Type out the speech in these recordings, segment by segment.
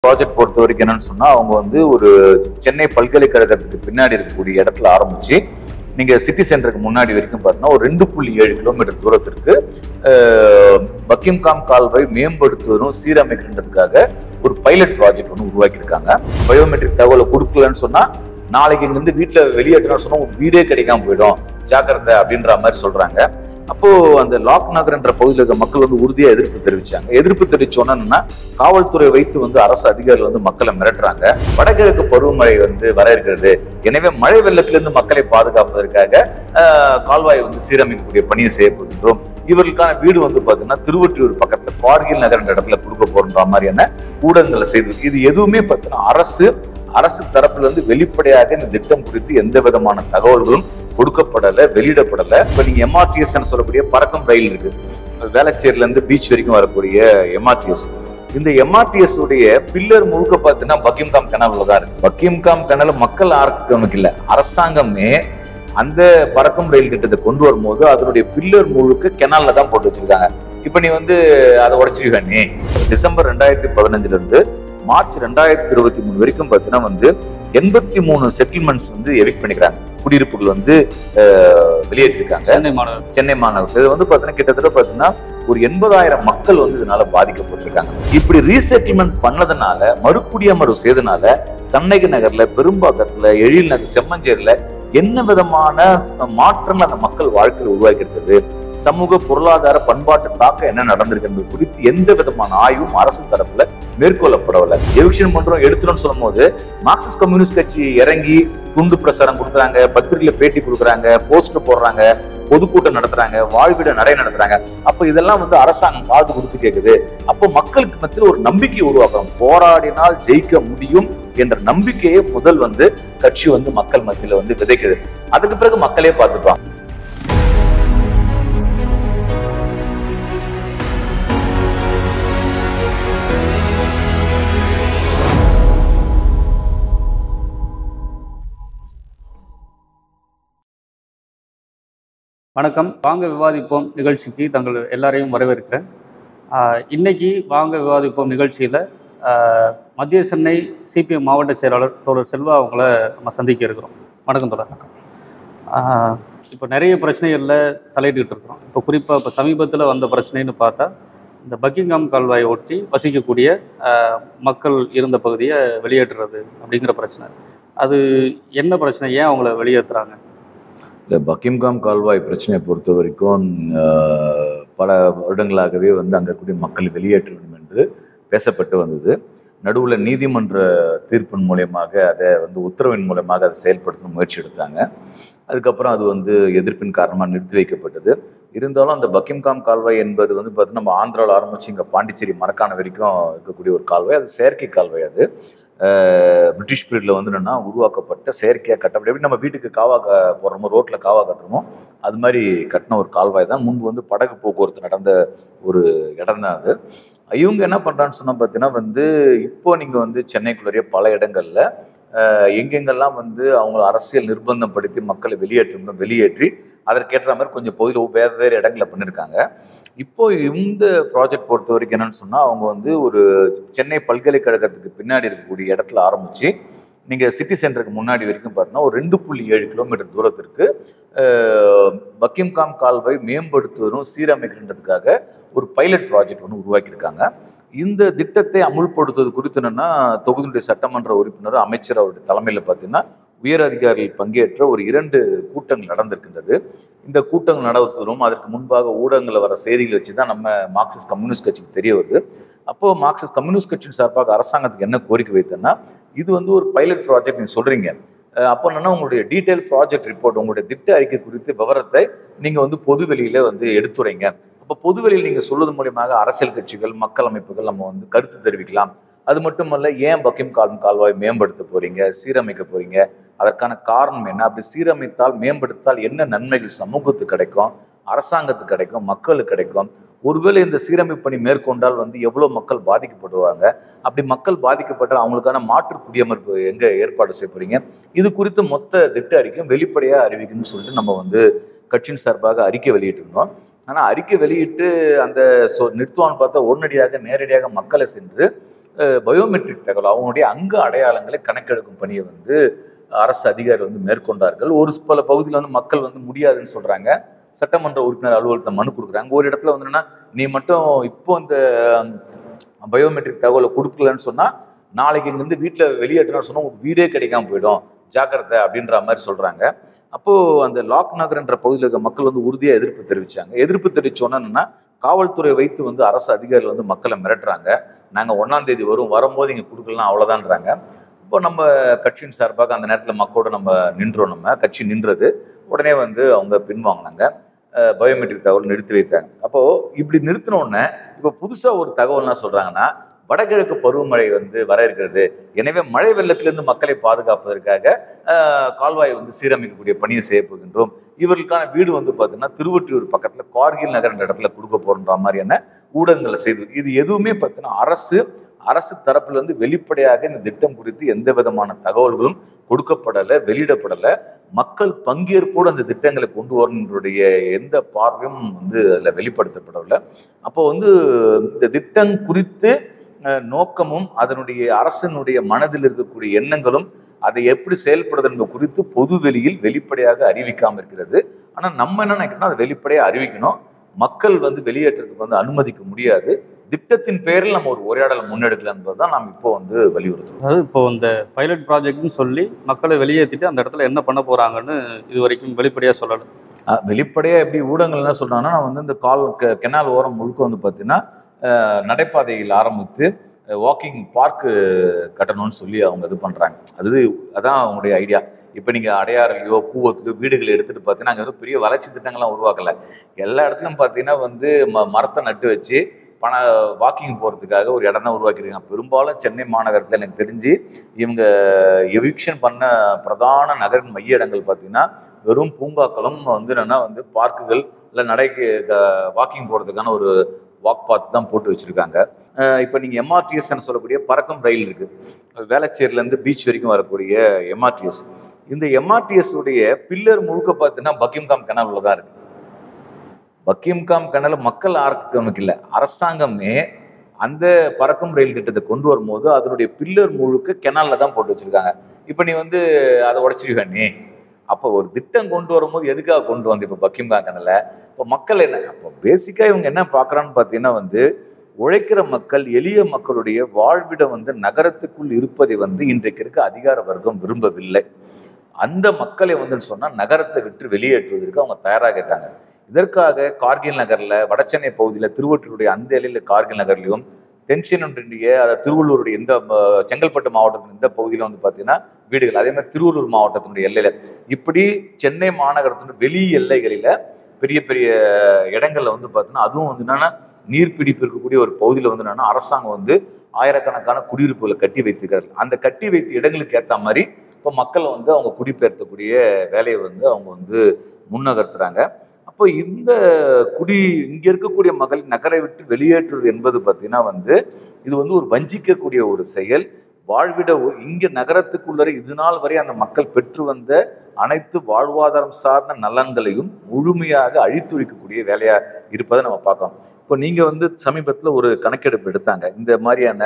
Project பொறுத்த வரைக்கும் என்னன்னு சொன்னா அவங்க வந்து ஒரு சென்னை பல்கலைக்கழகத்துக்கு பின்னாடி இருக்கக்கூடிய இடத்துல ஆரம்பிச்சு நீங்க சிட்டி சென்டருக்கு முன்னாடி வரைக்கும் பார்த்தீங்கன்னா ஒரு ரெண்டு புள்ளி ஏழு கிலோமீட்டர் தூரத்திற்கு அஹ், பக்கிம்காம் கால்வாய் மேம்படுத்துவதும் சீரமைக்கிறதுக்காக ஒரு பைலட் ப்ராஜெக்ட் ஒன்று உருவாக்கியிருக்காங்க பயோமெட்ரிக் தகவலை கொடுக்கலன்னு சொன்னா நாளைக்கு இங்கிருந்து வீட்டுல வெளியேற்றணும்னு சொன்னா உங்க வீடே கிடைக்காம போயிடும் ஜாக்கிரதை அப்படின்ற மாதிரி சொல்றாங்க அப்போ அந்த லாக் நகர்ன்ற பகுதியில் இருக்க மக்கள் வந்து உறுதியா எதிர்ப்பு தெரிவிச்சாங்க எதிர்ப்பு தெரிவிச்சோன்னா என்னன்னா காவல்துறை வைத்து வந்து அரசு அதிகாரிகள் வந்து மக்களை மிரட்டுறாங்க வடகிழக்கு பருவமழை வந்து வர இருக்கிறது எனவே மழை வெள்ளத்திலிருந்து மக்களை பாதுகாப்பதற்காக ஆஹ், கால்வாயை வந்து சீரமைக்கக்கூடிய பணியை செய்யப்படுகின்றோம் இவர்களுக்கான வீடு வந்து பாத்தீங்கன்னா திருவொற்றியூர் பக்கத்துல கார்கில் நகர்ன்ற இடத்துல கொடுக்க போறன்ற மாதிரியான ஊடகங்களை செய்து இது எதுவுமே பார்த்தீங்கன்னா அரசு அரசு தரப்புல இருந்து வெளிப்படையாக இந்த திட்டம் குறித்து எந்த விதமான தகவல்களும் கொடுக்கப்படல வெளியிடப்படல இப்ப நீங்க எம்ஆர்டிஎஸ் சொல்லக்கூடிய பறக்கும் ரயில் இருக்கு வேளச்சேரியில இருந்து பீச் வரைக்கும் வரக்கூடிய எம்ஆர்டிஎஸ் இந்த எம்ஆர்டிஎஸ் உடைய பில்லர் முழுக்க பார்த்தீங்கன்னா பக்கிம்காம் கனவுல தான் இருக்கு பக்கிம்காம் கனவு மக்கள் ஆக்கிரமிக்கல அரசாங்கமே அந்த பறக்கும் ரயில் திட்டத்தை கொண்டு வரும்போது அதனுடைய பில்லர் முழுக்க கெனால்ல தான் போட்டு வச்சிருக்காங்க இப்ப நீ வந்து அதை உடைச்சிருக்க நீ டிசம்பர் ரெண்டாயிரத்தி பதினஞ்சுல இருந்து மார்ச் ரெண்டாயிரத்தி இருபத்தி மூணு வரைக்கும் பார்த்தீங்கன்னா வந்து எண்பத்தி மூணு செட்டில்மெண்ட்ஸ் வந்து எவிக் பண்ணிக்கிறாங்க குடியிருப்புகள் வந்து அஹ், வெளியேற்றிருக்காங்க சென்னை மாநகர் சென்னை மாநகரத்தில் இது வந்து பார்த்தீங்கன்னா கிட்டத்தட்ட பார்த்தீங்கன்னா ஒரு எண்பதாயிரம் மக்கள் வந்து இதனால பாதிக்கப்பட்டிருக்காங்க இப்படி ரீசெட்டில்மெண்ட் பண்ணதுனால மறுகுடியமர்வு செய்தனால கண்ணகி நகர்ல பெரும்பாக்கத்துல எழில் நகர் செம்மஞ்சேரியில என்ன விதமான மாற்றங்கள் அந்த மக்கள் வாழ்க்கையில் உருவாக்கி இருக்குது சமூக பொருளாதார பண்பாட்டு தாக்கம் என்ன நடந்திருக்கிறது குறித்து எந்த விதமான ஆய்வும் அரசு தரப்புல மேற்கொள்ளப்படவில்லை எவிக்ஷன் பண்றோம் எடுத்துறோம்னு சொல்லும்போது மார்க்சிஸ்ட் கம்யூனிஸ்ட் கட்சி இறங்கி துண்டு பிரச்சாரம் கொடுக்குறாங்க பத்திரிகையில பேட்டி கொடுக்குறாங்க போஸ்டர் போடுறாங்க பொதுக்கூட்டம் நடத்துறாங்க வாழ்விட நடை நடத்துறாங்க அப்ப இதெல்லாம் வந்து அரசாங்கம் காது கொடுத்து கேக்குது அப்போ மக்களுக்கு மத்தியில் ஒரு நம்பிக்கை உருவாக்கணும் போராடினால் ஜெயிக்க முடியும் என்ற நம்பிக்கையை முதல் வந்து கட்சி வந்து மக்கள் மத்தியில வந்து விதைக்குது அதுக்கு பிறகு மக்களே பார்த்துப்பாங்க வணக்கம் வாங்க விவாதிப்போம் நிகழ்ச்சிக்கு தங்கள் எல்லாரையும் வரவேற்கிறேன் ஆஹ் இன்னைக்கு வாங்க விவாதிப்போம் நிகழ்ச்சியில் மத்திய சென்னை சிபிஎம் மாவட்ட செயலாளர் தோழர் செல்வா அவங்கள நம்ம சந்திக்க இருக்கிறோம் வணக்கம் தோழர் ஆஹ் இப்போ நிறைய பிரச்சனைகளில் தலையிட்டுக்கிட்டு இருக்கிறோம் இப்போ குறிப்பாக இப்போ சமீபத்தில் வந்த பிரச்சனைன்னு பார்த்தா இந்த பக்கிங்காம் கால்வாயை ஒட்டி வசிக்கக்கூடிய ஆஹ் மக்கள் இருந்த பகுதியை வெளியேற்றுறது அப்படிங்கிற பிரச்சனை அது என்ன பிரச்சனை ஏன் அவங்கள வெளியேற்றுறாங்க இந்த பக்கிம்காம் கால்வாய் பிரச்சனையை பொறுத்த வரைக்கும் ஆஹ், பல வருடங்களாகவே வந்து அங்கே இருக்கக்கூடிய மக்கள் வெளியேற்ற வேண்டும் என்று பேசப்பட்டு வந்தது நடுவில் நீதிமன்ற தீர்ப்பின் மூலியமாக அதை வந்து உத்தரவின் மூலமாக அதை செயல்படுத்த முயற்சி எடுத்தாங்க அதுக்கப்புறம் அது வந்து எதிர்ப்பின் காரணமாக நிறுத்தி வைக்கப்பட்டது இருந்தாலும் அந்த பக்கிம்காம் கால்வாய் என்பது வந்து பார்த்தீங்கன்னா நம்ம ஆந்திராவில் ஆரம்பிச்சு இங்கே பாண்டிச்சேரி மரக்கான வரைக்கும் இருக்கக்கூடிய ஒரு கால்வாய் அது செயற்கை கால்வாய் அது அஹ் பிரிட்டிஷ் பீரியட்ல வந்து என்னன்னா உருவாக்கப்பட்ட செயற்கையாக கட்டப்பட்ட எப்படி நம்ம வீட்டுக்கு காவா க- போடுறோமோ ரோட்டில் காவா கட்டுறோமோ அது மாதிரி கட்டின ஒரு கால்வாய் தான் முன்பு வந்து படகு போக்குவரத்து நடந்த ஒரு இடம் தான் அது இவங்க என்ன பண்ணுறான்னு சொன்னால் பார்த்தீங்கன்னா வந்து இப்போ நீங்கள் வந்து சென்னைக்குள்ளேயே பல இடங்கள்ல அஹ், எங்கெங்கெல்லாம் வந்து அவங்கள அரசியல் நிர்பந்தம் படுத்தி மக்களை வெளியேற்றணும் வெளியேற்றி அதற்கேற்ற மாதிரி கொஞ்சம் பகுதியில் வேறு வேறு இடங்களை பண்ணியிருக்காங்க இப்போ இந்த ப்ராஜெக்ட் பொறுத்த வரைக்கும் என்னன்னு சொன்னால் அவங்க வந்து ஒரு சென்னை பல்கலைக்கழகத்துக்கு பின்னாடி இருக்கக்கூடிய இடத்துல ஆரம்பிச்சு நீங்கள் சிட்டி சென்டருக்கு முன்னாடி வரைக்கும் பார்த்தீங்கன்னா ஒரு ரெண்டு புள்ளி ஏழு கிலோமீட்டர் தூரத்திற்கு அஹ், பக்கிம்காம் கால்வாய் மேம்படுத்துவதும் சீரமைக்கிறதுக்காக ஒரு பைலட் ப்ராஜெக்ட் ஒன்று உருவாக்கியிருக்காங்க இந்த திட்டத்தை அமுல்படுத்துவது குறித்து என்னன்னா தொகுதியுடைய சட்டமன்ற உறுப்பினர் அமைச்சர் அவருடைய தலைமையில் பார்த்தீங்கன்னா உயர் அதிகாரிகள் பங்கேற்ற ஒரு இரண்டு கூட்டங்கள் நடந்திருக்கின்றது இந்த கூட்டங்கள் நடத்துவதும் அதற்கு முன்பாக ஊடகங்களில் வர செய்திகளை வச்சு தான் நம்ம மார்க்சிஸ்ட் கம்யூனிஸ்ட் கட்சிக்கு தெரிய வருது அப்போ மார்க்சிஸ்ட் கம்யூனிஸ்ட் கட்சியின் சார்பாக அரசாங்கத்துக்கு என்ன கோரிக்கை வைத்தேன்னா இது வந்து ஒரு பைலட் ப்ராஜெக்ட் நீங்கள் சொல்றீங்க அஹ் அப்போ என்னன்னா உங்களுடைய டீடைல் ப்ராஜெக்ட் ரிப்போர்ட் உங்களுடைய திட்ட அறிக்கை குறித்து விவரத்தை நீங்கள் வந்து பொது வெளியில வந்து எடுத்துரைங்க அப்போ பொது வெளியில் நீங்கள் சொல்வது மூலியமாக அரசியல் கட்சிகள் மக்கள் அமைப்புகள் நம்ம வந்து கருத்து தெரிவிக்கலாம் அது மட்டுமல்ல ஏன் பக்கிம் கால் கால்வாய் மேம்படுத்த போறீங்க சீரமைக்க போறீங்க அதற்கான காரணம் என்ன அப்படி சீரமைத்தால் மேம்படுத்தால் என்ன நன்மைகள் சமூகத்துக்கு கிடைக்கும் அரசாங்கத்துக்கு கிடைக்கும் மக்களுக்கு கிடைக்கும் ஒருவேளை இந்த சீரமைப்பு பணி மேற்கொண்டால் வந்து எவ்வளவு மக்கள் பாதிக்கப்படுவாங்க அப்படி மக்கள் பாதிக்கப்பட்டால் அவங்களுக்கான மாற்று குடியமர்ப்பு எங்க ஏற்பாடு செய்ய போறீங்க இது குறித்து மொத்த திட்ட அறிக்கையும் வெளிப்படையா அறிவிக்கணும்னு சொல்லிட்டு நம்ம வந்து கட்சியின் சார்பாக அறிக்கை வெளியிட்டிருந்தோம் ஆனா அறிக்கை வெளியிட்டு அந்த சொ நிறுத்துவான்னு பார்த்தா உடனடியாக நேரடியாக மக்களை சென்று பயோமெட்ரிக் தகவல் அவங்களுடைய அங்க அடையாளங்களை கணக்கெடுக்கும் பணியை வந்து அரசு அதிகாரி வந்து மேற்கொண்டார்கள் ஒரு பல பகுதியில் வந்து மக்கள் வந்து முடியாதுன்னு சொல்றாங்க சட்டமன்ற உறுப்பினர் அலுவலகத்தில் மனு கொடுக்குறாங்க ஒரு இடத்துல வந்து என்னன்னா நீ மட்டும் இப்போ இந்த பயோமெட்ரிக் தகவலை கொடுக்கலன்னு சொன்னா நாளைக்கு இங்கேருந்து வீட்டில் வெளியேற்றினா சொன்னா உங்களுக்கு வீடே கிடைக்காம போயிடும் ஜாக்கிரதை அப்படின்ற மாதிரி சொல்றாங்க அப்போ அந்த லாக் நகர்ன்ற பகுதியில் இருக்க மக்கள் வந்து உறுதியா எதிர்ப்பு தெரிவிச்சாங்க எதிர்ப்பு தெரிவிச்சோன்னா என்னன்னா காவல்துறை வைத்து வந்து அரசு அதிகாரிகள் வந்து மக்களை மிரட்டுறாங்க நாங்க ஒன்னாம் தேதி வரும் வரும்போது இங்க கொடுக்கலாம் அவ்வளவுதான்றாங்க இப்போ நம்ம கட்சியின் சார்பாக அந்த நேரத்தில் மக்களோட நம்ம நின்றோம் நம்ம கட்சி நின்றது உடனே வந்து அவங்க பின்வாங்கினாங்க பயோமெட்ரிக் தகவல் நிறுத்தி வைத்தாங்க அப்போ இப்படி நிறுத்தின உடனே இப்போ புதுசா ஒரு தகவல்லாம் சொல்றாங்கன்னா வடகிழக்கு பருவமழை வந்து வர இருக்கிறது எனவே மழை வெள்ளத்திலிருந்து மக்களை பாதுகாப்பதற்காக ஆஹ், கால்வாய் வந்து சீரமைக்கக்கூடிய பணியை செய்ய போகின்றோம் இவர்களுக்கான வீடு வந்து பார்த்தீங்கன்னா திருவொற்றியூர் பக்கத்துல கார்கில் நகர்ன்ற இடத்துல கொடுக்க போறன்ற மாதிரியான ஊடகங்களை செய்து இது எதுவுமே பார்த்தீங்கன்னா அரசு அரசு தரப்புல இருந்து வெளிப்படையாக இந்த திட்டம் குறித்து எந்த விதமான தகவல்களும் கொடுக்கப்படலை வெளியிடப்படலை மக்கள் பங்கேற்போடு அந்த திட்டங்களை கொண்டு வரணுடைய எந்த பார்வையும் வந்து அதில் வெளிப்படுத்தப்படவில்லை அப்போ வந்து இந்த திட்டம் குறித்து அஹ், நோக்கமும் அதனுடைய அரசனுடைய மனதில் இருக்கக்கூடிய எண்ணங்களும் அதை எப்படி செயல்படுறது என்பது குறித்து பொது வெளியில் வெளிப்படையாக அறிவிக்காம இருக்கிறது ஆனால் நம்ம என்ன நினைக்கிறோம் அதை வெளிப்படையாக அறிவிக்கணும் மக்கள் வந்து வெளியேற்றத்துக்கு வந்து அனுமதிக்க முடியாது திட்டத்தின் பெயரில் நம்ம ஒரு உரையாடலை முன்னெடுக்கலாம் என்பதுதான் நாம் இப்போ வந்து வலியுறுத்துறோம் அதாவது இப்போ இந்த பைலட் ப்ராஜெக்ட்னு சொல்லி மக்களை வெளியேற்றிட்டு அந்த இடத்துல என்ன பண்ண போறாங்கன்னு இது வரைக்கும் வெளிப்படையாக சொல்லலை அஹ் வெளிப்படையா எப்படி ஊடகங்கள் என்ன சொல்றாங்கன்னா நான் வந்து இந்த கால் கெ- கெனால் ஓரம் முழுக்க வந்து பார்த்தீங்கன்னா அஹ் நடைபாதையில் ஆரம்பித்து வாக்கிங் பார்க்கு கட்டணும்னு சொல்லி அவங்க இது பண்றாங்க அது அதான் அவங்களுடைய ஐடியா இப்போ நீங்கள் அடையாறுலையோ கூவத்துலையோ வீடுகளை எடுத்துட்டு பார்த்தீங்கன்னா அங்கே வந்து பெரிய வளர்ச்சி திட்டங்கள்லாம் உருவாக்கல எல்லா இடத்துலையும் பார்த்தீங்கன்னா வந்து ம மரத்தை நட்டு வச்சு பண வாக்கிங் போகிறதுக்காக ஒரு இடம் தான் உருவாக்கியிருக்காங்க பெரும்பாலும் சென்னை மாநகரத்தில் எனக்கு தெரிஞ்சு இவங்க எவிக்ஷன் பண்ண பிரதான நகரின் மைய இடங்கள் பார்த்தீங்கன்னா வெறும் பூங்காக்களும் வந்து என்னன்னா வந்து பார்க்குகள் இல்லை நடைக்கு வாக்கிங் போகிறதுக்கான ஒரு வாக் பாத் தான் போட்டு வச்சுருக்காங்க இப்போ நீங்கள் எம்ஆர்டிஎஸ்ன்னு சொல்லக்கூடிய பறக்கும் ரயில் இருக்குது வேளச்சேரியிலேருந்து பீச் வரைக்கும் வரக்கூடிய எம்ஆர்டிஎஸ் இந்த எம்ஆர்டிஎஸ் உடைய பில்லர் முழுக்க பார்த்தீங்கன்னா பக்கிம்காம் கெனால் தான் இருக்கு பக்கிம்காம் கெனல் மக்கள் ஆக்கிரமிக்கல அரசாங்கமே அந்த பறக்கும் ரயில் திட்டத்தை கொண்டு வரும்போது அதனுடைய பில்லர் முழுக்க கெனால்ல தான் போட்டு வச்சிருக்காங்க இப்போ நீ வந்து அதை உடச்சிருக்க நீ அப்போ ஒரு திட்டம் கொண்டு வரும்போது எதுக்காக கொண்டு வந்து இப்போ பக்கிம்காம் கெனலை இப்போ மக்கள் என்ன அப்போ பேசிக்காக இவங்க என்ன பார்க்குறான்னு பார்த்தீங்கன்னா வந்து உழைக்கிற மக்கள் எளிய மக்களுடைய வாழ்விடம் வந்து நகரத்துக்குள் இருப்பதை வந்து இன்றைக்கு இருக்க அதிகார வர்க்கம் விரும்பவில்லை அந்த மக்களை வந்து சொன்னால் நகரத்தை விட்டு வெளியேற்றுவதற்கு அவங்க தயாராகிட்டாங்க இதற்காக கார்கில் நகரில் வடசென்னை பகுதியில் திருவொற்றியுடைய அந்த எல்லையில் கார்கில் நகர்லையும் தென்சென்னுடைய அதை திருவள்ளூருடைய இந்த ம- செங்கல்பட்டு மாவட்டத்தின் இந்த பகுதியில் வந்து பார்த்தீங்கன்னா வீடுகள் அதே மாதிரி திருவள்ளூர் மாவட்டத்தினுடைய எல்லையில் இப்படி சென்னை மாநகரத்தினுடைய வெளி எல்லைகளில் பெரிய பெரிய இடங்கள்ல வந்து பார்த்தீங்கன்னா அதுவும் வந்து என்னன்னா நீர்பிடிப்பு இருக்கக்கூடிய ஒரு பகுதியில் வந்து என்னன்னா அரசாங்கம் வந்து ஆயிரக்கணக்கான குடியிருப்புகளை கட்டி வைத்திருக்கிறார்கள் அந்த கட்டி வைத்த இடங்களுக்கு ஏற்ற மாதிரி இப்போ மக்களை வந்து அவங்க குடிபெயர்த்தக்கூடிய வேலையை வந்து அவங்க வந்து முன்னகர்த்துறாங்க அப்போ இந்த குடி இங்க இருக்கக்கூடிய மக்கள் நகரை விட்டு வெளியேற்றுவது என்பது பார்த்தீங்கன்னா வந்து இது வந்து ஒரு வஞ்சிக்கக்கூடிய ஒரு செயல் வாழ்விட ஒ- இங்க நகரத்துக்குள்ளே இது நாள் வரை அந்த மக்கள் பெற்று வந்த அனைத்து வாழ்வாதாரம் சார்ந்த நலன்களையும் முழுமையாக அழித்துரைக்கக்கூடிய வேலையா இருப்பதை நம்ம பார்க்கலாம் இப்போ நீங்க வந்து சமீபத்தில் ஒரு கணக்கெடுப்பு எடுத்தாங்க இந்த மாதிரியான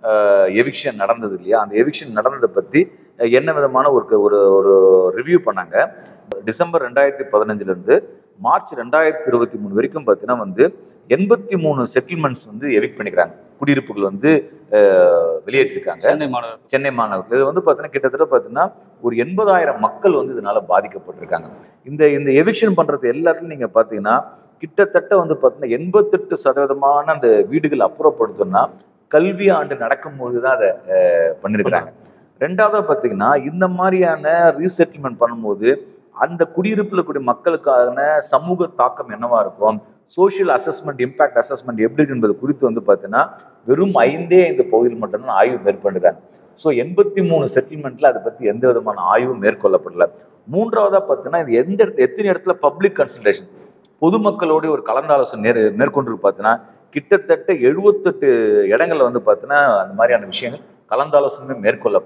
எவிக்ஷன் நடந்தது இல்லையா அந்த எவிக்ஷன் நடந்ததை பத்தி அஹ், என்ன விதமான ஒரு ஒரு ஒரு ரிவ்யூ பண்ணாங்க டிசம்பர் ரெண்டாயிரத்தி பதினஞ்சுல இருந்து மார்ச் ரெண்டாயிரத்தி இருபத்தி மூணு வரைக்கும் பார்த்தீங்கன்னா வந்து எண்பத்தி மூணு செட்டில்மெண்ட்ஸ் வந்து எவிக்ட் பண்ணிக்கிறாங்க குடியிருப்புகள் வந்து அஹ், வெளியேற்றிருக்காங்க சென்னை மாநகர் சென்னை மாநகரத்தில் இது வந்து பார்த்தீங்கன்னா கிட்டத்தட்ட பார்த்தீங்கன்னா ஒரு எண்பதாயிரம் மக்கள் வந்து இதனால பாதிக்கப்பட்டிருக்காங்க இந்த இந்த எவிக்ஷன் பண்றது எல்லாத்துலையும் நீங்க பார்த்தீங்கன்னா கிட்டத்தட்ட வந்து பார்த்தீங்கன்னா எண்பத்தெட்டு சதவீதமான அந்த வீடுகள் அப்புறப்படுத்தணும்னா கல்வி ஆண்டு நடக்கும்போது தான் அதை அஹ், பண்ணியிருக்கிறாங்க ரெண்டாவது பார்த்தீங்கன்னா இந்த மாதிரியான ரீசெட்டில்மெண்ட் பண்ணும்போது அந்த குடியிருப்பில் கூடிய மக்களுக்கான சமூக தாக்கம் என்னவா இருக்கும் சோஷியல் அசஸ்மெண்ட் இம்பாக்ட் அசஸ்மெண்ட் எப்படி இருக்கு என்பது குறித்து வந்து பார்த்தீங்கன்னா வெறும் ஐந்தே ஐந்து பகுதியில் மட்டும்தான் ஆய்வு மேற்கொண்டிருக்காங்க ஸோ எண்பத்தி மூணு செட்டில்மெண்ட்ல அதை பற்றி எந்த விதமான ஆய்வும் மேற்கொள்ளப்படல மூன்றாவதா பார்த்தீங்கன்னா இது எந்த இடத்துல எத்தனை இடத்துல பப்ளிக் கன்சல்டேஷன் பொதுமக்களோட ஒரு கலந்தாலோசனை நேர் மேற்கொண்டு பார்த்தீங்கன்னா கிட்டத்தட்ட எழுபத்தெட்டு இடங்கள்ல வந்து பார்த்தீங்கன்னா அந்த மாதிரியான விஷயங்கள் கலந்தாலோசனை மேற்கொள்ளப்படலை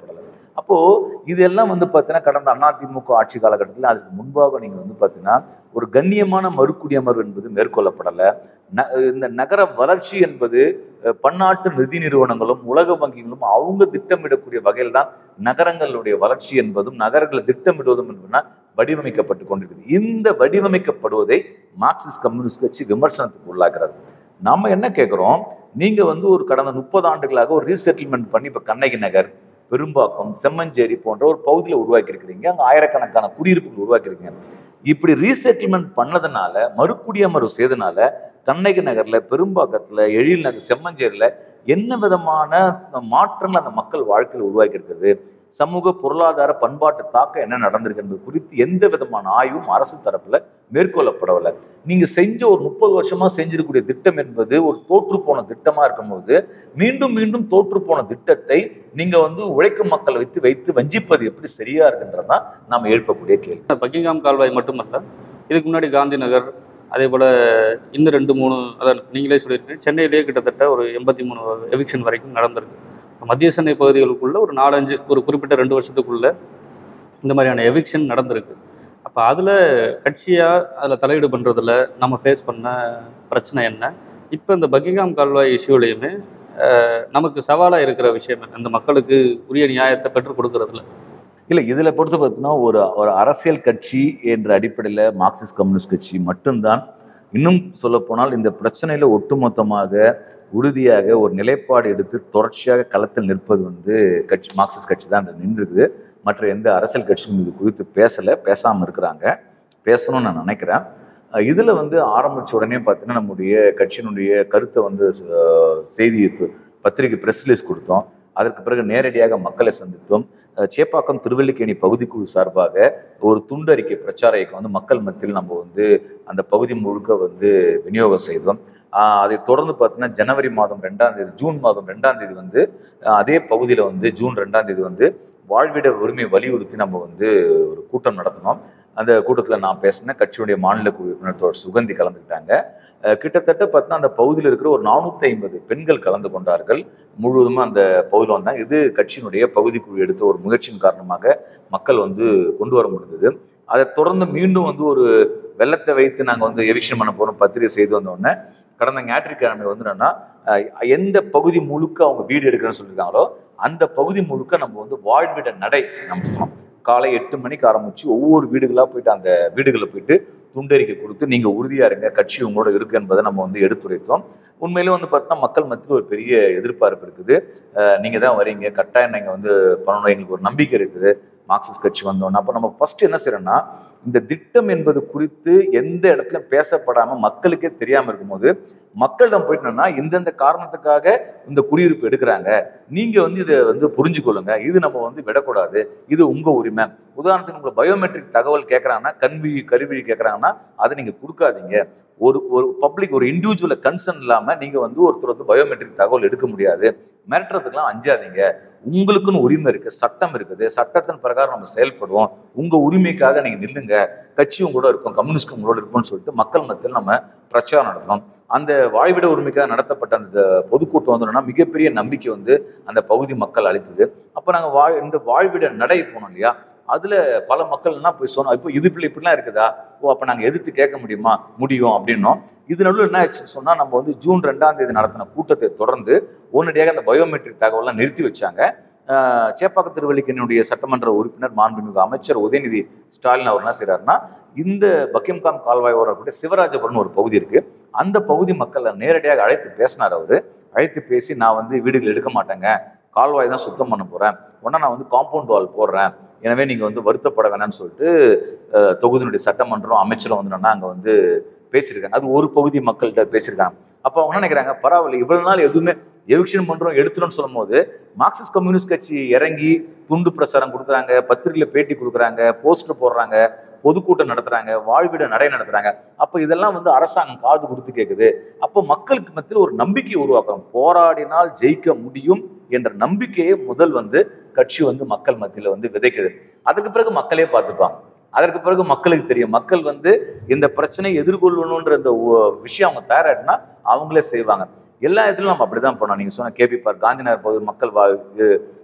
அப்போ இதெல்லாம் வந்து பார்த்தீங்கன்னா கடந்த அதிமுக ஆட்சி காலகட்டத்தில் அதுக்கு முன்பாக நீங்க வந்து பார்த்தீங்கன்னா ஒரு கண்ணியமான மறுக்குடியமர்வு என்பது மேற்கொள்ளப்படலை ந இந்த நகர வளர்ச்சி என்பது அஹ், பன்னாட்டு நிதி நிறுவனங்களும் உலக வங்கிகளும் அவங்க திட்டமிடக்கூடிய வகையில் தான் நகரங்களுடைய வளர்ச்சி என்பதும் நகரங்களை திட்டமிடுவதும் என்பதுனா வடிவமைக்கப்பட்டு கொண்டிருக்குது இந்த வடிவமைக்கப்படுவதை மார்க்சிஸ்ட் கம்யூனிஸ்ட் கட்சி விமர்சனத்துக்கு உள்ளாக்குறாரு நாம என்ன கேட்குறோம் நீங்க வந்து ஒரு கடந்த முப்பது ஆண்டுகளாக ஒரு ரீசெட்டில்மெண்ட் பண்ணி இப்போ கண்ணகி நகர் பெரும்பாக்கம் செம்மஞ்சேரி போன்ற ஒரு பகுதியில் உருவாக்கி இருக்கிறீங்க அங்கே ஆயிரக்கணக்கான குடியிருப்புகள் உருவாக்கியிருக்கீங்க இப்படி ரீசெட்டில்மெண்ட் பண்ணதுனால மறுகுடியமர்வு செய்தனால கண்ணகி நகர்ல பெரும்பாக்கத்துல எழில் நகர் செம்மஞ்சேரியில என்ன விதமான மாற்றங்கள் அந்த மக்கள் வாழ்க்கையில் உருவாக்கி இருக்கிறது சமூக பொருளாதார பண்பாட்டு தாக்கம் என்ன நடந்திருக்கு என்பது குறித்து எந்த விதமான ஆய்வும் அரசு தரப்புல மேற்கொள்ளப்படவில்லை நீங்க செஞ்ச ஒரு முப்பது வருஷமா செஞ்சிருக்கக்கூடிய திட்டம் என்பது ஒரு தோற்று போன திட்டமா இருக்கும்போது மீண்டும் மீண்டும் தோற்று போன திட்டத்தை நீங்க வந்து உழைக்கும் மக்களை வைத்து வைத்து வஞ்சிப்பது எப்படி சரியா இருக்குன்றதான் நாம எழுப்பக்கூடிய கேள்வி பக்கிங்காம் கால்வாய் மட்டுமல்ல இதுக்கு முன்னாடி காந்தி நகர் அதே போல் இன்னும் ரெண்டு மூணு அதான் நீங்களே சொல்லியிருக்கீங்க சென்னையிலேயே கிட்டத்தட்ட ஒரு எண்பத்தி மூணு எவிக்ஷன் வரைக்கும் நடந்திருக்கு மத்திய சென்னை பகுதிகளுக்குள்ள ஒரு நாலஞ்சு ஒரு குறிப்பிட்ட ரெண்டு வருஷத்துக்குள்ள இந்த மாதிரியான எவிக்ஷன் நடந்திருக்கு அப்போ அதில் கட்சியாக அதில் தலையீடு பண்ணுறதுல நம்ம ஃபேஸ் பண்ண பிரச்சனை என்ன இப்போ இந்த பக்கிங்காம் கால்வாய் இஷ்யூலையுமே நமக்கு சவாலாக இருக்கிற விஷயம் என்ன இந்த மக்களுக்கு உரிய நியாயத்தை பெற்றுக் கொடுக்கறதுல இல்லை இதில் பொறுத்து பார்த்தீங்கன்னா ஒரு ஒரு அரசியல் கட்சி என்ற அடிப்படையில் மார்க்சிஸ்ட் கம்யூனிஸ்ட் கட்சி மட்டும்தான் இன்னும் சொல்லப்போனால் இந்த பிரச்சனையில் ஒட்டுமொத்தமாக உறுதியாக ஒரு நிலைப்பாடு எடுத்து தொடர்ச்சியாக களத்தில் நிற்பது வந்து கட்சி மார்க்சிஸ்ட் கட்சி தான் நின்றுருக்குது மற்ற எந்த அரசியல் கட்சியும் இது குறித்து பேசலை பேசாமல் இருக்கிறாங்க பேசணும்னு நான் நினைக்கிறேன் அஹ் இதுல வந்து ஆரம்பிச்ச உடனே பார்த்தீங்கன்னா நம்முடைய கட்சியினுடைய கருத்தை வந்து அஹ், செய்தி து- பத்திரிகை ப்ரெஸ் ரிலீஸ் கொடுத்தோம் அதற்கு பிறகு நேரடியாக மக்களை சந்தித்தோம் அஹ், சேப்பாக்கம் திருவல்லிக்கேணி பகுதிக்குழு சார்பாக ஒரு துண்டறிக்கை பிரச்சார இயக்கம் வந்து மக்கள் மத்தியில் நம்ம வந்து அந்த பகுதி முழுக்க வந்து விநியோகம் செய்தோம் ஆஹ் அதை தொடர்ந்து பார்த்தீங்கன்னா ஜனவரி மாதம் ரெண்டாம் தேதி ஜூன் மாதம் ரெண்டாம் தேதி வந்து அஹ், அதே பகுதியில் வந்து ஜூன் ரெண்டாம் தேதி வந்து வாழ்விட உரிமையை வலியுறுத்தி நம்ம வந்து ஒரு கூட்டம் நடத்தினோம் அந்த கூட்டத்தில் நான் பேசினேன் கட்சியுடைய மாநில குழு உறுப்பினர் தோழர் சுகந்தி கலந்துக்கிட்டாங்க அஹ் கிட்டத்தட்ட பார்த்தா அந்த பகுதியில் இருக்கிற ஒரு நானூற்றி ஐம்பது பெண்கள் கலந்து கொண்டார்கள் முழுவதுமாக அந்த பகுதியில் வந்தாங்க இது கட்சியினுடைய பகுதிக்குழு எடுத்த ஒரு முயற்சியின் காரணமாக மக்கள் வந்து கொண்டு வர முடிந்தது அதை தொடர்ந்து மீண்டும் வந்து ஒரு வெள்ளத்தை வைத்து நாங்கள் வந்து எவிக்ஷன் பண்ண போகிறோம் பத்திரிகை செய்து வந்த உடனே கடந்த ஞாயிற்றுக்கிழமை வந்து என்னன்னா அஹ் எந்த பகுதி முழுக்க அவங்க வீடு எடுக்கிறேன்னு சொல்லியிருக்காங்களோ அந்த பகுதி முழுக்க நம்ம வந்து வாழ்விட நடை நடத்தணும் காலை எட்டு மணிக்கு ஆரம்பிச்சு ஒவ்வொரு வீடுகளாக போயிட்டு அந்த வீடுகளில் போயிட்டு துண்டறிக்கை கொடுத்து நீங்க உறுதியா இருங்க கட்சி உங்களோட இருக்கு என்பதை நம்ம வந்து எடுத்துரைத்தோம் உண்மையிலே வந்து பார்த்தா மக்கள் மத்தியில் ஒரு பெரிய எதிர்பார்ப்பு இருக்குது அஹ் நீங்க தான் வரீங்க கட்டாயம் நீங்க வந்து பண்ணணும் எங்களுக்கு ஒரு நம்பிக்கை இருக்குது மார்க்சிஸ்ட் கட்சி வந்தோன்னா அப்போ நம்ம ஃபர்ஸ்ட் என்ன செய்யறோம்னா இந்த திட்டம் என்பது குறித்து எந்த இடத்துல பேசப்படாம மக்களுக்கே தெரியாம இருக்கும்போது மக்களிடம் போயிட்டு என்னன்னா இந்தந்த காரணத்துக்காக இந்த குடியிருப்பு எடுக்கிறாங்க நீங்க வந்து இதை வந்து புரிஞ்சுக்கொள்ளுங்க இது நம்ம வந்து விடக்கூடாது இது உங்க உரிமை உதாரணத்துக்கு உங்களை பயோமெட்ரிக் தகவல் கேட்குறாங்கன்னா கல்வி கருவி கேட்குறாங்கன்னா அதை நீங்க கொடுக்காதீங்க ஒரு ஒரு பப்ளிக் ஒரு இண்டிவிஜுவல கன்சர்ன் இல்லாம நீங்க வந்து ஒருத்தர் வந்து பயோமெட்ரிக் தகவல் எடுக்க முடியாது மிரட்டுறதுக்கெல்லாம் அஞ்சாதீங்க உங்களுக்குன்னு உரிமை இருக்கு சட்டம் இருக்குது சட்டத்தின் பிரகாரம் நம்ம செயல்படுவோம் உங்க உரிமைக்காக நீங்க நில்லுங்க கட்சி உங்களோட இருக்கும் கம்யூனிஸ்ட் உங்களோட இருக்கும்னு சொல்லிட்டு மக்கள் மத்தியில் நம்ம பிரச்சாரம் நடத்தணும் அந்த வாழ்விட உரிமைக்காக நடத்தப்பட்ட அந்த பொதுக்கூட்டம் வந்தோம்னா மிகப்பெரிய நம்பிக்கை வந்து அந்த பகுதி மக்கள் அளித்தது அப்போ நாங்கள் வாழ் இந்த வாழ்விட நடை போனோம் இல்லையா அதுல பல மக்கள்லாம் போய் சொன்னோம் இப்போ இது இப்படி இப்படிலாம் இருக்குதா ஓ அப்போ நாங்கள் எதிர்த்து கேட்க முடியுமா முடியும் அப்படின்னோம் இது நடுவில் என்ன ஆச்சுன்னு சொன்னால் நம்ம வந்து ஜூன் ரெண்டாம் தேதி நடத்தின கூட்டத்தை தொடர்ந்து உடனடியாக அந்த பயோமெட்ரிக் தகவலாம் நிறுத்தி வச்சாங்க ஆஹ் சேப்பாக்க திருவள்ளிக்கனுடைய சட்டமன்ற உறுப்பினர் மாண்புமிகு அமைச்சர் உதயநிதி ஸ்டாலின் அவர் என்ன செய்றாருன்னா இந்த பக்கிம்காம் கால்வாய் வரக்கூடிய சிவராஜபுரம் ஒரு பகுதி இருக்கு அந்த பகுதி மக்களை நேரடியாக அழைத்து பேசினார் அவரு அழைத்து பேசி நான் வந்து வீடுகள் எடுக்க மாட்டேங்க கால்வாய் தான் சுத்தம் பண்ண போறேன் உடனே நான் வந்து காம்பவுண்ட் வால் போடுறேன் எனவே நீங்க வந்து வருத்தப்பட வேணாம்னு சொல்லிட்டு அஹ், தொகுதியினுடைய சட்டமன்றம் அமைச்சரும் வந்து என்னன்னா அங்க வந்து பேசியிருக்காங்க அது ஒரு பகுதி மக்கள்கிட்ட பேசியிருக்காங்க அப்போ அவங்க என்ன நினைக்கிறாங்க பரவாயில்ல இவ்வளவு நாள் எதுவுமே எவிக்ஷன் பண்றோம் எடுத்துறோம்னு சொல்லும் போது மார்க்சிஸ்ட் கம்யூனிஸ்ட் கட்சி இறங்கி துண்டு பிரச்சாரம் கொடுக்குறாங்க பத்திரிகையில பேட்டி கொடுக்குறாங்க போஸ்டர் போடுறாங்க பொதுக்கூட்டம் நடத்துறாங்க வாழ்விட நடை நடத்துறாங்க அப்போ இதெல்லாம் வந்து அரசாங்கம் காது கொடுத்து கேட்குது அப்போ மக்களுக்கு மத்தியில் ஒரு நம்பிக்கை உருவாக்கணும் போராடினால் ஜெயிக்க முடியும் என்ற நம்பிக்கையை முதல் வந்து கட்சி வந்து மக்கள் மத்தியில் வந்து விதைக்குது அதுக்கு பிறகு மக்களே பார்த்துப்பாங்க அதற்கு பிறகு மக்களுக்கு தெரியும் மக்கள் வந்து இந்த பிரச்சனையை எதிர்கொள்ளணுன்ற இந்த ஒ- விஷயம் அவங்க தயாராட்டினா அவங்களே செய்வாங்க எல்லா இடத்துலையும் நம்ம அப்படிதான் பண்ணோம் நீங்க சொன்ன கேபி பார்க் காந்திநகர் பகுதி மக்கள் வா இது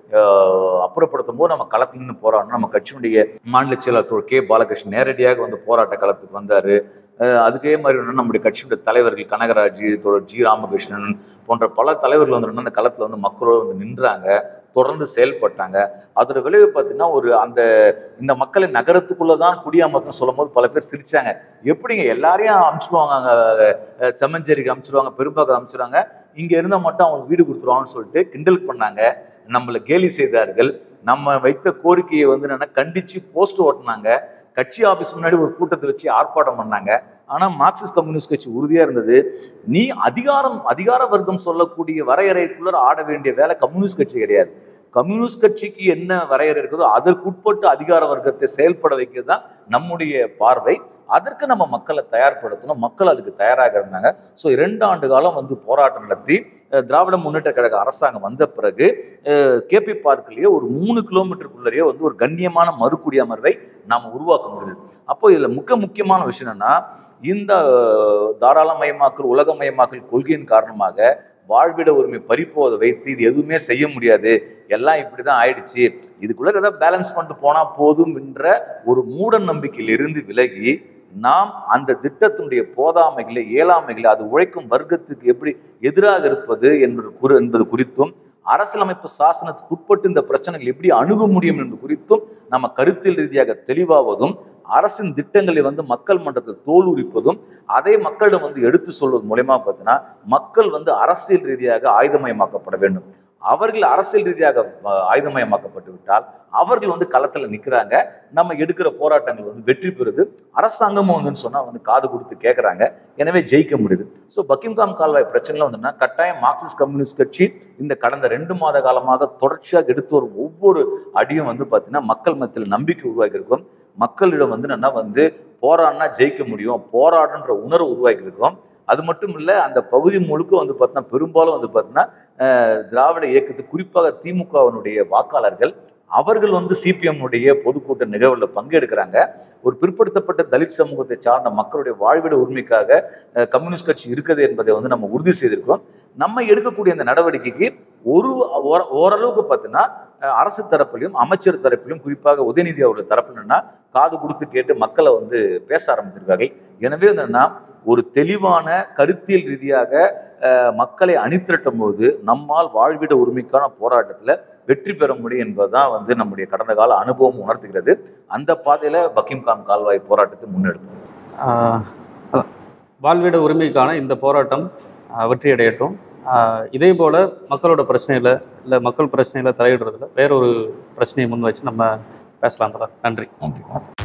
ஆஹ், அப்புறப்படுத்தும் போது நம்ம களத்துல நின்று போராடணும் நம்ம கட்சியினுடைய மாநில செயலாளர் தோழர் கே பாலகிருஷ்ணன் நேரடியாக வந்து போராட்ட களத்துக்கு வந்தாரு அஹ் அதுக்கே மாதிரி வந்து நம்முடைய கட்சியுடைய தலைவர்கள் கனகராஜ் தோழர் ஜி ராமகிருஷ்ணன் போன்ற பல தலைவர்கள் வந்து அந்த களத்தில் வந்து மக்களோடு வந்து நின்றாங்க தொடர்ந்து செயல்பட்டாங்க அதோட விளைவு பார்த்தீங்கன்னா ஒரு அந்த இந்த மக்களை நகரத்துக்குள்ள தான் குடியாமத்துன்னு சொல்லும் போது பல பேர் சிரிச்சாங்க எப்படிங்க எல்லாரையும் அமுச்சிடுவாங்க அங்கே செம்மஞ்சேரிக்கு அமுச்சிடுவாங்க பெரும்பாக்கம் அமுச்சிடுவாங்க இங்க இருந்தால் மட்டும் அவங்க வீடு கொடுத்துருவாங்கன்னு சொல்லிட்டு கிண்டல் பண்ணாங்க நம்மளை கேலி செய்தார்கள் நம்ம வைத்த கோரிக்கையை வந்து என்னன்னா கண்டிச்சு போஸ்ட் ஓட்டினாங்க கட்சி ஆபீஸ் முன்னாடி ஒரு கூட்டத்தை வச்சு ஆர்ப்பாட்டம் பண்ணாங்க ஆனா மார்க்சிஸ்ட் கம்யூனிஸ்ட் கட்சி உறுதியா இருந்தது நீ அதிகாரம் அதிகார வர்க்கம் சொல்லக்கூடிய வரையறைக்குள்ள ஆட வேண்டிய வேலை கம்யூனிஸ்ட் கட்சி கிடையாது கம்யூனிஸ்ட் கட்சிக்கு என்ன வரையறை இருக்குதோ அதற்குட்பட்டு அதிகார வர்க்கத்தை செயல்பட வைக்கிறது தான் நம்முடைய பார்வை அதற்கு நம்ம மக்களை தயார்படுத்தணும் மக்கள் அதுக்கு தயாராக இருந்தாங்க ஸோ இரண்டு ஆண்டு காலம் வந்து போராட்டம் நடத்தி அஹ், திராவிட முன்னேற்ற கழக அரசாங்கம் வந்த பிறகு கேபி பார்க்லயே ஒரு மூணு கிலோமீட்டருக்குள்ளேயே வந்து ஒரு கண்ணியமான மறுகுடியமர்வை நாம் உருவாக்க முடியுது அப்போ இதில் மிக முக்கியமான விஷயம் என்னன்னா இந்த அஹ், தாராளமயமாக்கல் உலகமயமாக்கல் கொள்கையின் காரணமாக வாழ்விட உரிமை பறிப்போதை வைத்து இது எதுவுமே செய்ய முடியாது எல்லாம் இப்படிதான் ஆயிடுச்சு இதுக்குள்ள ஏதாவது பேலன்ஸ் பண்ணிட்டு போனா போதும் என்ற ஒரு மூட நம்பிக்கையிலிருந்து விலகி நாம் அந்த திட்டத்தினுடைய போதாமைகளை இயலாமைகளை அது உழைக்கும் வர்க்கத்துக்கு எப்படி எதிராக இருப்பது என்பது குறி என்பது குறித்தும் அரசியலமைப்பு சாசனத்துக்கு உட்பட்டு இந்த பிரச்சனைகள் எப்படி அணுக முடியும் என்பது குறித்தும் நம்ம கருத்தியல் ரீதியாக தெளிவாவதும் அரசின் திட்டங்களை வந்து மக்கள் மன்றத்தில் தோலுரிப்பதும் அதை மக்களிடம் வந்து எடுத்து சொல்வது மூலயமா பார்த்தீங்கன்னா மக்கள் வந்து அரசியல் ரீதியாக ஆயுதமயமாக்கப்பட வேண்டும் அவர்கள் அரசியல் ரீதியாக அஹ், ஆயுதமயமாக்கப்பட்டு விட்டால் அவர்கள் வந்து களத்தில் நிற்கிறாங்க நம்ம எடுக்கிற போராட்டங்கள் வந்து வெற்றி பெறுது அரசாங்கமும் வந்து சொன்னா வந்து காது கொடுத்து கேட்குறாங்க எனவே ஜெயிக்க முடியுது ஸோ பக்கிம்காம் கால்வாய் பிரச்சனையில் வந்துன்னா கட்டாயம் மார்க்சிஸ்ட் கம்யூனிஸ்ட் கட்சி இந்த கடந்த ரெண்டு மாத காலமாக தொடர்ச்சியாக எடுத்து வரும் ஒவ்வொரு அடியும் வந்து பார்த்தீங்கன்னா மக்கள் மத்தியில் நம்பிக்கை உருவாக்கி இருக்கும் மக்களிடம் வந்து என்னன்னா வந்து போராடினா ஜெயிக்க முடியும் போராடுன்ற உணர்வு உருவாக்கி இருக்கோம் அது மட்டும் இல்லை அந்த பகுதி முழுக்க வந்து பார்த்தீங்கன்னா பெரும்பாலும் வந்து பார்த்தீங்கன்னா அஹ், திராவிட இயக்கத்து குறிப்பாக திமுகவினுடைய வாக்காளர்கள் அவர்கள் வந்து சிபிஎம் உடைய பொதுக்கூட்ட நிகழ்வுல பங்கெடுக்கிறாங்க ஒரு பிற்படுத்தப்பட்ட தலித் சமூகத்தை சார்ந்த மக்களுடைய வாழ்விட உரிமைக்காக அஹ், கம்யூனிஸ்ட் கட்சி இருக்குது என்பதை வந்து நம்ம உறுதி செய்திருக்கோம் நம்ம எடுக்கக்கூடிய இந்த நடவடிக்கைக்கு ஒரு ஓர- ஓரளவுக்கு பார்த்தீங்கன்னா அஹ், அரசு தரப்பிலும் அமைச்சர் தரப்பிலும் குறிப்பாக உதயநிதி அவர்கள் தரப்பில் என்னன்னா காது கொடுத்து கேட்டு மக்களை வந்து பேச ஆரம்பித்திருக்கார்கள் எனவே என்னன்னா ஒரு தெளிவான கருத்தியல் ரீதியாக அஹ், மக்களை அணிதிரட்டும் போது நம்மால் வாழ்விட உரிமைக்கான போராட்டத்தில் வெற்றி பெற முடியும் என்பதுதான் வந்து நம்முடைய கடந்த கால அனுபவம் உணர்த்துகிறது அந்த பாதையில பக்கிம்காம் கால்வாய் போராட்டத்தை முன்னெடுக்கும் ஆஹ் அதான். வாழ்விட உரிமைக்கான இந்த போராட்டம் ஆஹ் வெற்றியடையட்டும் ஆஹ் இதே போல் மக்களோட பிரச்சனையில் இல்லை மக்கள் பிரச்சனையில் தலையிடுறதுல வேறொரு பிரச்சனையை முன் வச்சு நம்ம பேசலாம் சார் நன்றி நன்றி